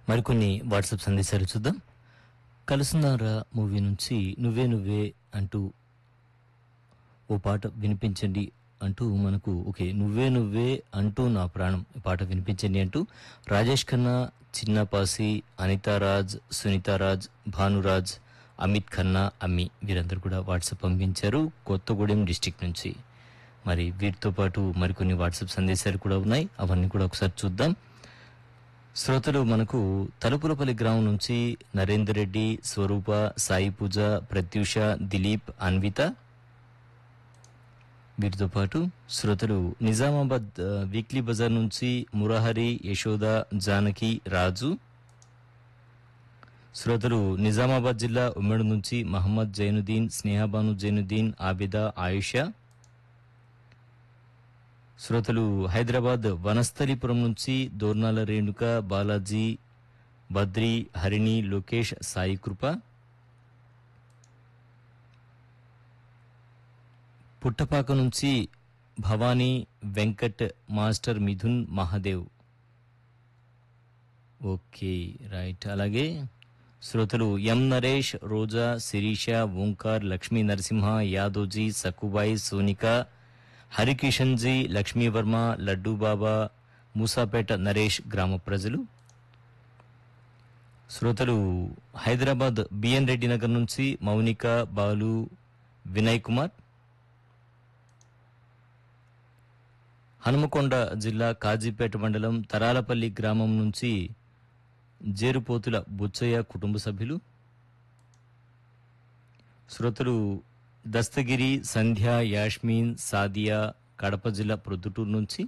మరికొన్ని వాట్సాప్ సందేశాలు చూద్దాం కలుసున్నారా మూవీ నుంచి నువ్వే నువ్వే అంటూ ఓ పాట వినిపించండి అంటూ మనకు ఓకే నువ్వే నువ్వే అంటూ నా ప్రాణం ఈ పాట వినిపించండి అంటూ రాజేష్ ఖన్నా చిన్నపాసి అనితారాజ్ సునీతారాజ్ భానురాజ్ అమిత్ ఖన్నా అమ్మి వీరందరూ కూడా వాట్సాప్ పంపించారు కొత్తగూడెం డిస్టిక్ నుంచి మరి వీటితో పాటు మరికొన్ని వాట్సాప్ సందేశాలు కూడా ఉన్నాయి అవన్నీ కూడా ఒకసారి చూద్దాం శ్రోతలు మనకు తలుపులపల్లి గ్రామం నుంచి నరేందర్ రెడ్డి స్వరూప సాయి పూజ ప్రత్యూష దిలీప్ అన్విత వీటితో పాటు శ్రోతలు నిజామాబాద్ ఆ, వీక్లీ బజార్ నుంచి మురహరి యశోద జానకి రాజు శ్రోతలు నిజామాబాద్ జిల్లా ఉమ్మడి నుంచి మహమ్మద్ జైనుద్దీన్ స్నేహబాను జైనుద్దీన్ ఆబిదా ఆయుష శ్రోతలు హైదరాబాద్ వనస్థలిపురం నుంచి దోర్నాల రేణుక బాలాజీ బద్రి హరిణి లోకేష్ సాయి కృప పుట్టపాక నుంచి Bhavani Venkat master Mithun Mahadev okay right అలాగే శ్రోతలు ఎం నరేష్ రోజా శిరీష ఓంకార్ లక్ష్మీ నరసింహ యాదోజీ సక్కుబాయి సోనిక హరికిషన్ జీ లక్ష్మీవర్మ లడ్డూ బాబా మూసాపేట నరేష్ గ్రామ ప్రజలు శ్రోతలు హైదరాబాద్ బిఎన్ రెడ్డి నగర్ నుంచి మౌనిక బాలు వినయ్ కుమార్ హనుమకొండ జిల్లా కాజీపేట మండలం తరాలపల్లి గ్రామం నుంచి జేరుపోతుల బుచ్చయ్య కుటుంబ సభ్యులు శ్రోతలు దస్తగిరి సంధ్య యాష్మీన్ సాదియా కడప జిల్లా ప్రొద్దుటూరు నుంచి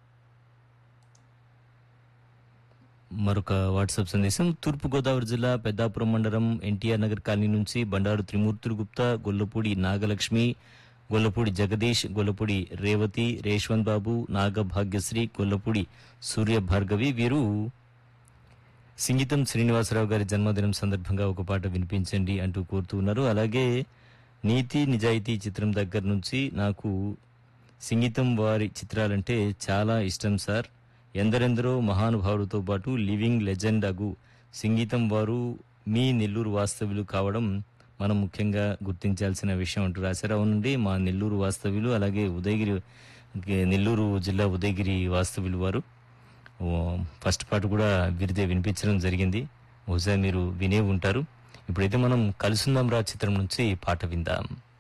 మరొక వాట్సాప్ సందేశం తూర్పుగోదావరి జిల్లా పెద్దాపురం మండలం ఎన్టీఆర్ నగర్ కాలనీ నుంచి బండారు త్రిమూర్తులు గుప్తా గొల్లపూడి నాగలక్ష్మి గొల్లపూడి జగదీష్ గొల్లపూడి రేవతి రేష్వంత్ బాబు నాగభాగ్యశ్రీ గొల్లపూడి సూర్య భార్గవి వీరు సింగీతం శ్రీనివాసరావు గారి జన్మదినం సందర్భంగా ఒక పాట వినిపించండి అంటూ కోరుతూ ఉన్నారు అలాగే నీతి నిజాయితీ చిత్రం దగ్గర నుంచి నాకు సింగీతం వారి చిత్రాలంటే చాలా ఇష్టం సార్ ఎందరెందరో మహానుభావులతో పాటు లివింగ్ లెజెండ్ అగు సింగీతం వారు మీ నెల్లూరు వాస్తవ్యులు కావడం మనం ముఖ్యంగా గుర్తించాల్సిన విషయం అంటూ రాశారు అవునండి మా నెల్లూరు వాస్తవ్యులు అలాగే ఉదయగిరి నెల్లూరు జిల్లా ఉదయగిరి వాస్తవ్యులు వారు ఓ, ఫస్ట్ పాట కూడా వీరిదే వినిపించడం జరిగింది బహుశా మీరు వినే ఉంటారు ఇప్పుడైతే మనం కలుసుందాం రా చిత్రం నుంచి పాట విందాం